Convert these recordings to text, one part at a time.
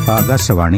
ആകാശവാണി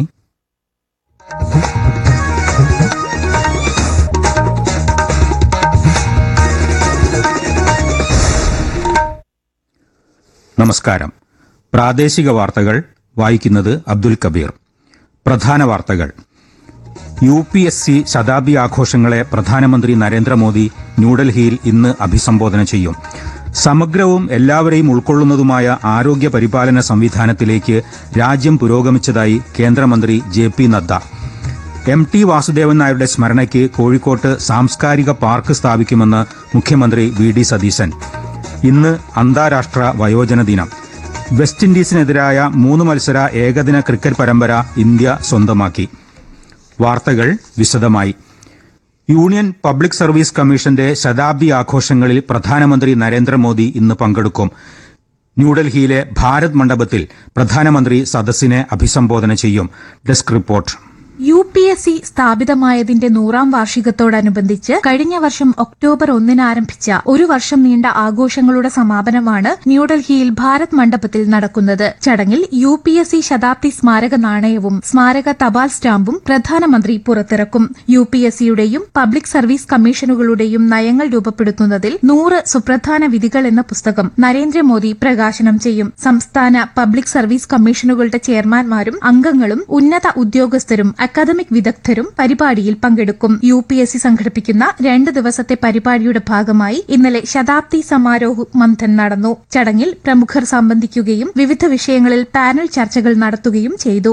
നമസ്കാരം പ്രാദേശിക വാർത്തകൾ വായിക്കുന്നത് അബ്ദുൽ കബീർ പ്രധാന വാർത്തകൾ യു പി എസ് സി ശതാബ്ദി ആഘോഷങ്ങളെ പ്രധാനമന്ത്രി നരേന്ദ്രമോദി ന്യൂഡൽഹിയിൽ ഇന്ന് അഭിസംബോധന ചെയ്യും സമഗ്രവും എല്ലാവരെയും ഉൾക്കൊള്ളുന്നതുമായ ആരോഗ്യ പരിപാലന സംവിധാനത്തിലേക്ക് രാജ്യം പുരോഗമിച്ചതായി കേന്ദ്രമന്ത്രി J P Nadda M T Vasudevan നായരുടെ സ്മരണയ്ക്ക് കോഴിക്കോട്ട് സാംസ്കാരിക പാർക്ക് സ്ഥാപിക്കുമെന്ന് മുഖ്യമന്ത്രി വി ഡി സതീശൻ ഇന്ന് അന്താരാഷ്ട്ര വയോജന ദിനം വെസ്റ്റ് ഇൻഡീസിനെതിരായ മൂന്ന് മത്സര ഏകദിന ക്രിക്കറ്റ് പരമ്പര ഇന്ത്യ സ്വന്തമാക്കി വാർത്തകൾ വിശദമായി യൂണിയൻ പബ്ലിക് സർവീസ് കമ്മീഷന്റെ ശതാബ്ദി ആഘോഷങ്ങളിൽ പ്രധാനമന്ത്രി നരേന്ദ്രമോദി ഇന്ന് പങ്കെടുക്കും ന്യൂഡൽഹിയിലെ ഭാരത് മണ്ഡപത്തിൽ പ്രധാനമന്ത്രി സദസ്സിനെ അഭിസംബോധന ചെയ്യും desk report U P S C സ്ഥാപിതമായതിന്റെ നൂറാം വാർഷികത്തോടനുബന്ധിച്ച് കഴിഞ്ഞ വർഷം ഒക്ടോബർ ഒന്നിന് ആരംഭിച്ച ഒരു വർഷം നീണ്ട ആഘോഷങ്ങളുടെ സമാപനമാണ് ന്യൂഡൽഹിയിൽ ഭാരത് മണ്ഡപത്തിൽ നടക്കുന്നത് ചടങ്ങിൽ യു പി എസ് സി ശതാബ്ദി സ്മാരക നാണയവും സ്മാരക തപാൽ സ്റ്റാമ്പും പ്രധാനമന്ത്രി പുറത്തിറക്കും യു പി എസ് സിയുടെയും പബ്ലിക് സർവീസ് കമ്മീഷനുകളുടെയും നയങ്ങൾ രൂപപ്പെടുത്തുന്നതിൽ നൂറ് സുപ്രധാന വിധികൾ എന്ന പുസ്തകം നരേന്ദ്രമോദി പ്രകാശനം ചെയ്യും സംസ്ഥാന പബ്ലിക് സർവീസ് കമ്മീഷനുകളുടെ ചെയർമാൻമാരും അംഗങ്ങളും ഉന്നത ഉദ്യോഗസ്ഥരും അക്കാദമിക് വിദഗ്ധരും പരിപാടിയിൽ പങ്കെടുക്കും യു പി എസ് സി സംഘടിപ്പിക്കുന്ന രണ്ട് ദിവസത്തെ പരിപാടിയുടെ ഭാഗമായി ഇന്നലെ ശതാബ്ദി സമാരോഹ് മന്ഥൻ നടന്നു ചടങ്ങിൽ പ്രമുഖർ സംബന്ധിക്കുകയും വിവിധ വിഷയങ്ങളിൽ പാനൽ ചർച്ചകൾ നടത്തുകയും ചെയ്തു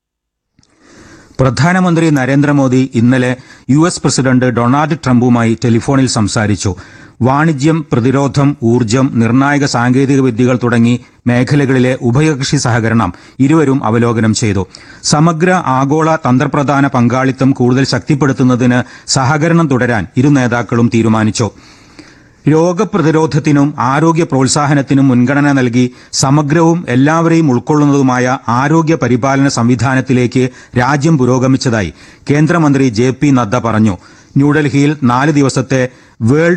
പ്രധാനമന്ത്രി നരേന്ദ്രമോദി ഇന്നലെ യു എസ് പ്രസിഡന്റ് ഡൊണാൾഡ് ട്രംപുമായി ടെലിഫോണിൽ സംസാരിച്ചു വാണിജ്യം പ്രതിരോധം ഊർജ്ജം നിർണായക സാങ്കേതിക വിദ്യകൾ തുടങ്ങി മേഖലകളിലെ ഉഭയകക്ഷി സഹകരണം ഇരുവരും അവലോകനം ചെയ്തു സമഗ്ര ആഗോള തന്ത്രപ്രധാന പങ്കാളിത്തം കൂടുതൽ ശക്തിപ്പെടുത്തുന്നതിന് സഹകരണം തുടരാൻ ഇരു നേതാക്കളും തീരുമാനിച്ചു രോഗപ്രതിരോധത്തിനും ആരോഗ്യ പ്രോത്സാഹനത്തിനും മുൻഗണന നൽകി സമഗ്രവും എല്ലാവരെയും ഉൾക്കൊള്ളുന്നതുമായ ആരോഗ്യ പരിപാലന സംവിധാനത്തിലേക്ക് രാജ്യം പുരോഗമിച്ചതായി കേന്ദ്രമന്ത്രി ജെ പി നദ്ദ പറഞ്ഞു ന്യൂഡൽഹിയിൽ നാല് ദിവസത്തെ വേൾഡ്